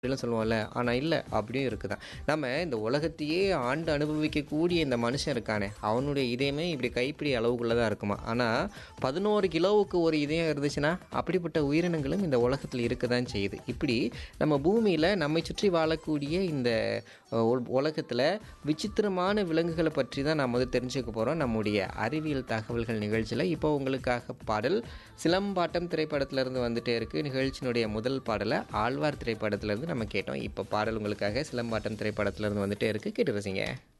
அப்படிலாம் சொல்லுவோம்ல ஆனால் இல்லை அப்படியும் இருக்குதான் நம்ம இந்த உலகத்தையே ஆண்டு அனுபவிக்கக்கூடிய இந்த மனுஷன் இருக்கானே அவனுடைய இதயமே இப்படி கைப்பிடி அளவுக்குள்ளே தான் இருக்குமா ஆனால் பதினோரு கிலோவுக்கு ஒரு இதயம் இருந்துச்சுன்னா அப்படிப்பட்ட உயிரினங்களும் இந்த உலகத்தில் இருக்க தான் செய்யுது இப்படி நம்ம பூமியில் நம்மை சுற்றி வாழக்கூடிய இந்த உலகத்தில் விசித்திரமான விலங்குகளை பற்றி தான் நம்ம வந்து தெரிஞ்சுக்க போகிறோம் நம்முடைய அறிவியல் தகவல்கள் நிகழ்ச்சியில் இப்போ உங்களுக்காக பாடல் சிலம்பாட்டம் திரைப்படத்திலிருந்து வந்துட்டே இருக்குது நிகழ்ச்சியினுடைய முதல் பாடலை ஆழ்வார் திரைப்படத்திலிருந்து நம்ம கேட்டோம் இப்போ பாடல் உங்களுக்காக சிலம்பாட்டம் திரைப்படத்திலிருந்து வந்துட்டே இருக்குது கேட்டு ரசிங்க